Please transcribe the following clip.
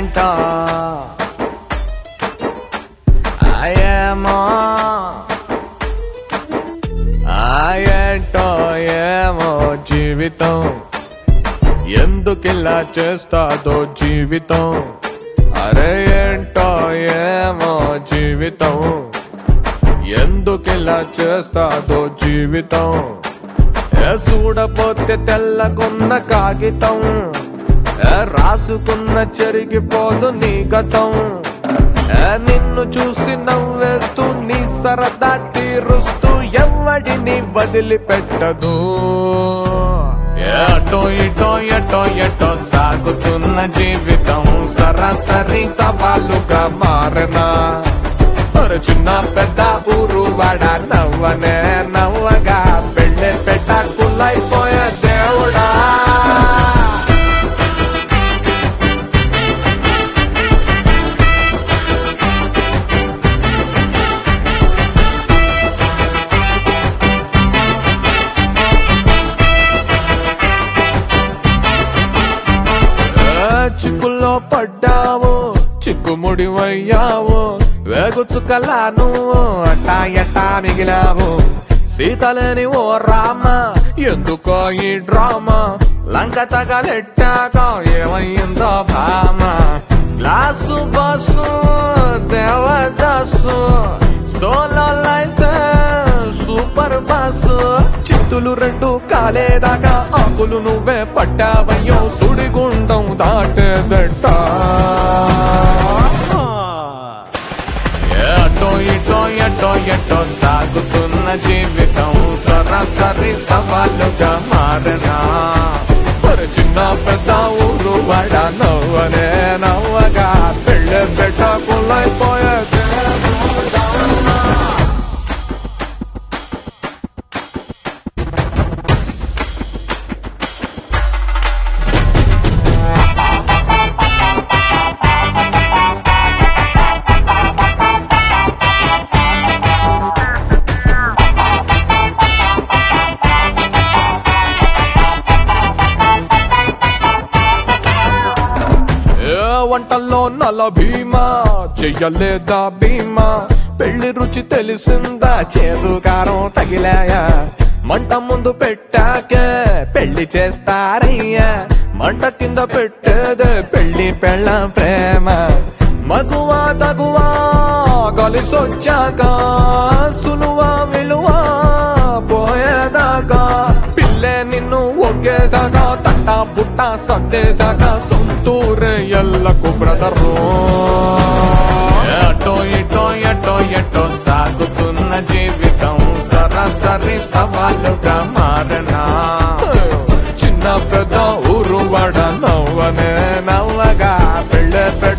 ఏంటో ఏమో ఏంటో ఏమో జీవితం ఎందుకిలా చేస్తాదో జీవితం అరే ఏంటో ఏమో జీవితం ఎందుకిలా చేస్తాదో జీవితం ఏ చూడపోతే తెల్లకున్న కాగితం ఏ రాసుకున్న చెరిగిపోదు నీ గతం ఏ నిన్ను చూసి నవ్వేస్తూ నీ సరదా తీరుస్తూ ఎవడిని వదిలిపెట్టదు ఎటో ఇటో ఎటో ఎటో సాగుతున్న జీవితం సరాసరి సవాలుగా మారనా ఒక చిన్న పెద్ద ఊరు వాడ నవ్వనే నవ్వగా పెళ్ళే పెట్ట కుల్లైపోయే దేవుడా ఏ చిక్కుల్లో పడ్డావు చిక్కుముడి వయ్యావు వేగుచుకలాను అట్టా ఎట్టా మిగిలావు సీతలేని ఓ రామ ఎందుకో ఈ డ్రామా లంక తగలెట్టాక ఏమయ్యిందో భామ glass bus Devdas solo life super boss చిత్తులు రెండు కాలేదాకా ఆకులు నువ్వే పట్టావయ్యో సుడిగుండం దాటేదట ఎటో ఇటో ఎటో ఎటో సాగుతున్న జీవితం సరాసరి సవాలుగా మారనా మరి చిన్న పెద్ద ఊరు వాడ నవ్వనే నవ్వగా పెళ్ళి పెట్టకులైపోయే దేవుడా. ఏ వంటల్లో నల భీమా చెయ్యలేదా భీమా పెళ్లి రుచి తెలిసిందా చేదు కారం తగిలాయా మంట ముందు పెట్టాకే పెళ్లి చేస్తారయ్యా మంట కింద పెట్టేదే పెళ్లి పెళ్ళ ప్రేమ మగువా తగువా కలిసొచ్చాక సులువా విలువా పోయేదాకా పిల్లే నిన్ను ఒగ్గేసాక తట్ట పుట్ట సర్దేశాక సొంతూరే ఎల్లకు బ్రదరు ఎటో ఇటో ఎటో ఎటో సాగుతున్న జీవితం సరాసరి సవాలుగా మారనా చిన్న పెద్ద ఊరు వాడ నవ్వనే నవ్వగా పెళ్ళే పెళ్ళ